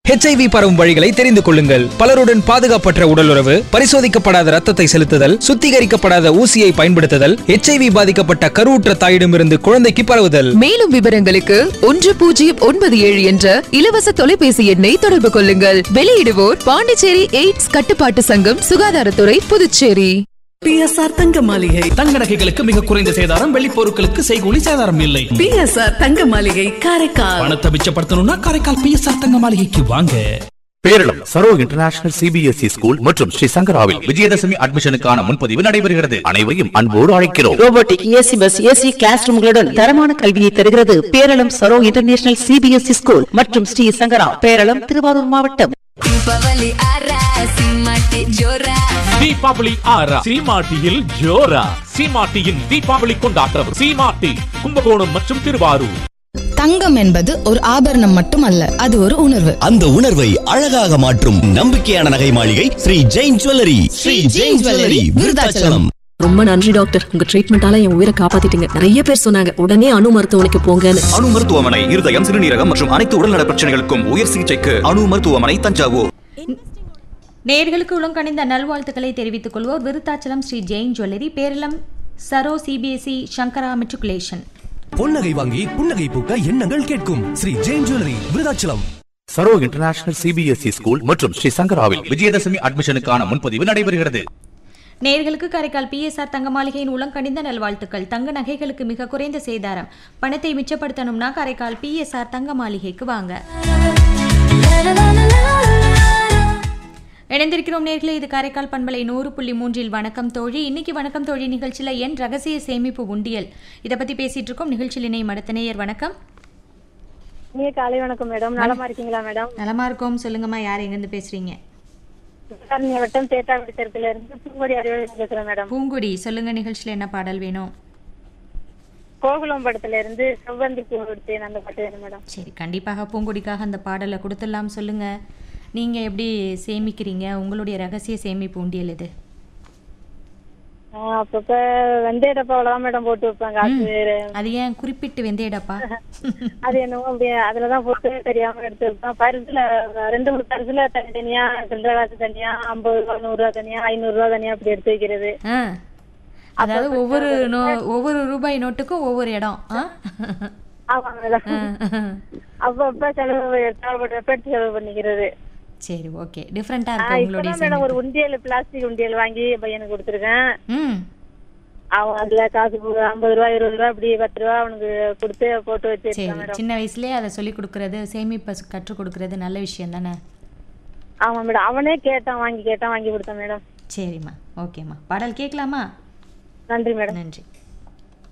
HIV பரவும் வழிகளை தெரிந்து கொள்ளுங்கள் பலருடன் பாதுகாப்பற்ற உடலுறவு பரிசோதிக்கப்படாத ரத்தத்தை செலுத்துதல் சுத்திகரிக்கப்படாத ஊசியை பயன்படுத்துதல் ஹெச்ஐவி பாதிக்கப்பட்ட கருவுற்ற தாயிடமிருந்து குழந்தைக்கு பரவுதல் மேலும் விவரங்களுக்கு ஒன்று பூஜ்ஜியம் ஒன்பது ஏழு என்ற இலவச தொலைபேசி எண்ணை தொடர்பு கொள்ளுங்கள் வெளியிடுவோர் பாண்டிச்சேரி எய்ட்ஸ் கட்டுப்பாட்டு சங்கம் சுகாதாரத்துறை புதுச்சேரி பிஎஸ்ஆர் தங்க மாளிகை தங்க நகைகளுக்கு மிக குறைந்த சேதாரம் வெள்ளி பொருட்களுக்கு செய்கூலி சேதாரம் இல்லை பிஎஸ்ஆர் தங்க மாளிகை காரைக்கால் பணத்தை மிச்சப்படுத்தணும்னா காரைக்கால் பிஎஸ்ஆர் தங்க மாளிகைக்கு வாங்க Peralam Saro international CBSE school மற்றும் ஸ்ரீ சங்கராவில் விஜயதசமி அட்மிஷனுக்கான முன்பதிவு நடைபெறுகிறது அனைவரையும் அன்போடு அழைக்கிறோம் robotic AC bus AC class ரூம்களுடன் தரமான கல்வியை தருகிறது Peralam Saro international CBSE school மற்றும் ஸ்ரீ சங்கரா பேரளம் திருவாரூர் மாவட்டம் ದೀಪಾವಳಿ ಆರ ಸಿಂಹಕ್ಕೆ ಜೋರ தீபாவளி ஆறா சீமாட்டியில் ஜோரா சீமாட்டியின் தீபாவளி கொண்டாட்டம் சீமாட்டி கும்பகோணம் மற்றும் திருவாரூர் தங்கம் என்பது ஒரு ஆபரணம் மட்டுமல்ல அது ஒரு உணர்வு அந்த உணர்வை அழகாக மாற்றும் நம்பிக்கையான நகை மாளிகை ஸ்ரீ ஜெயின் ஜுவல்லரி ஸ்ரீ ஜெயின் ஜுவல்லரி விருதாச்சலம் ரொம்ப நன்றி டாக்டர் உங்க ட்ரீட்மெண்டால என் உயிரை காப்பாத்திட்டீங்க நிறைய பேர் சொன்னாங்க உடனே அணு மருத்துவமனைக்கு போங்கன்னு அணு மருத்துவமனை இருதயம் சிறுநீரகம் மற்றும் அனைத்து உடல்நல பிரச்சனைகளுக்கும் உயர் சிகிச்சைக்கு அணு மருத்துவமனை தஞ்சாவூர் நேர்களுக்கு உளங்கணிந்த நல்வாழ்த்துக்களை தெரிவித்துக் கொள்வோர் Vriddhachalam Sri Jain jewellery Peralam Saro CBSE Shankara matriculation பொன்னகை வாங்கி புன்னகை பூக்க எண்ணங்கள் கேட்கும் Sri Jain jewellery Vriddhachalam Saro international CBSE school மற்றும் ஸ்ரீ சங்கராவில் விஜயதசமி அட்மிஷனுக்கான முன்பதிவு நடைபெறுகிறது நேர்களுக்கு காரைக்கால் பிஎஸ்ஆர் தங்க மாளிகையின் உளங்கணிந்த நல்வாழ்த்துக்கள் தங்க நகைகளுக்கு மிக குறைந்த சேதாரம் பணத்தை மிச்சப்படுத்தணும்னா காரைக்கால் பிஎஸ்ஆர் தங்க மாளிகைக்கு வாங்க இணைந்திருக்கிறோம் நேர்களே இது காரைக்கால் பண்பலை நூறு புள்ளி மூன்றில் வணக்கம் தோழி இன்னைக்கு வணக்கம் தோழி நிகழ்ச்சியில் என் ரகசிய சேமிப்பு உண்டியல் இதை பத்தி பேசிட்டு இருக்கோம் நிகழ்ச்சியில் இணையும் அடுத்த நேயர் வணக்கம் நீங்க காலை வணக்கம் மேடம் நலமா இருக்கீங்களா மேடம் நலமா இருக்கோம் சொல்லுங்கம்மா யார் எங்கேருந்து பேசுறீங்க சாரணிய வட்டம் சேத்தாக்குடி தெருக்குல இருந்து பூங்கொடி அறிவு பேசுறேன் மேடம் பூங்குடி சொல்லுங்க நிகழ்ச்சியில் என்ன பாடல் வேணும் கோகுலம் படத்துல இருந்து செவ்வந்தி பூ எடுத்தேன் அந்த பாட்டு வேணும் மேடம் சரி கண்டிப்பாக பூங்குடிக்காக அந்த பாடலை கொடுத்துடலாம் சொல்லுங்க நீங்க எப்படி சேமிக்கிறீங்க உங்களுடைய ரகசிய சேமிப்பு உண்டியல் இது ஆஹ் அப்பப்ப வெந்தய டப்பாவில தான் மேடம் போட்டு வைப்பேன் காசு அது ஏன் குறிப்பிட்டு வெந்தயடப்பா அது என்னவோ அப்படியே அதுலதான் போட்டு தெரியாம எடுத்து வைப்பேன் பரிசுல ரெண்டு மூணு பரிசுல தனித்தனியா சில்லறை காசு தனியா ஐம்பது ரூபா நூறு ரூபா தனியா ஐநூறு ரூபா தனியா அப்படி எடுத்து வைக்கிறது ஆ அதாவது ஒவ்வொரு நோ ஒவ்வொரு ரூபாய் நோட்டுக்கும் ஒவ்வொரு இடம் ஆ ஆமா மேடம் அப்பப்ப செலவு தேவைப்படுறப்ப எடுத்து செலவு பண்ணிக்கிறது சரி ஓகே டிஃப்ரெண்டா இருக்கு ஆஹ் உங்களுடைய இப்பதான் மேடம் ஒரு சேமிப்பு உண்டியல் பிளாஸ்டிக் உண்டியல் வாங்கி பையனுக்கு கொடுத்துருக்கேன் ம் அவன் அதுல காசு கு- ஐம்பது ரூபா இருபது ரூபா இப்படி பத்து ரூபா அவனுக்கு கொடுத்து போட்டு சரி வச்சிருக்கேன் மேடம் சின்ன வயசுலயே அதை சொல்லி கொடுக்கறது சேமிப்பை கற்றுக் கொடுக்கறது நல்ல விஷயம் தானே ஆமா மேடம் அவனே கேட்டான் வாங்கி கேட்டான் வாங்கி கொடுத்தேன் மேடம் சரிம்மா ஓகேம்மா பாடல் கேட்கலாமா நன்றி மேடம் நன்றி